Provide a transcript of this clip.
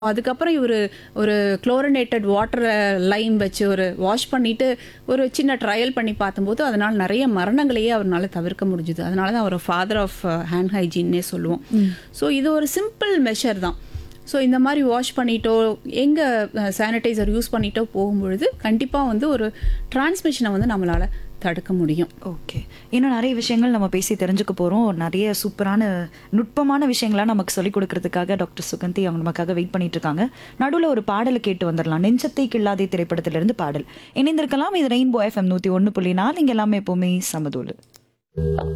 அதுக்கப்புறம் இவரு ஒரு குளோரினேட்டட் வாட்டர் லைம் வச்சு ஒரு வாஷ் பண்ணிட்டு ஒரு சின்ன ட்ரையல் பண்ணி பார்த்தம்போது அதனால நிறைய மரணங்களையே அவரால் தவிர்க்க முடிஞ்சுது அதனால தான் அவர் ஃபாதர் ஆஃப் ஹேண்ட் ஹைஜீன்னே சொல்லுவோம் ஸோ இது ஒரு சிம்பிள் மெஷர் தான் ஸோ இந்த மாதிரி வாஷ் பண்ணிட்டோ எங்கே சானிடைசர் யூஸ் பண்ணிட்டோ போகும்பொழுது கண்டிப்பாக வந்து ஒரு டிரான்ஸ்மிஷனை வந்து நம்மளால் தடுக்க முடியும் ஓகே இன்னும் நிறைய விஷயங்கள் நம்ம பேசி தெரிஞ்சுக்க போகிறோம் நிறைய சூப்பரான நுட்பமான விஷயங்களாம் நமக்கு சொல்லிக் கொடுக்கறதுக்காக டாக்டர் சுகந்தி அவங்க நமக்காக வெயிட் பண்ணிட்டு இருக்காங்க நடுவில் ஒரு பாடலை கேட்டு வந்துடலாம் நெஞ்சத்தை கில்லாதே திரைப்படத்திலிருந்து பாடல் இணைந்திருக்கலாம் இது ரெயின்போ எஃப்எம் நூற்றி ஒன்று புள்ளி நாலு இங்கே எல்லாமே எப்போவுமே சமதூள்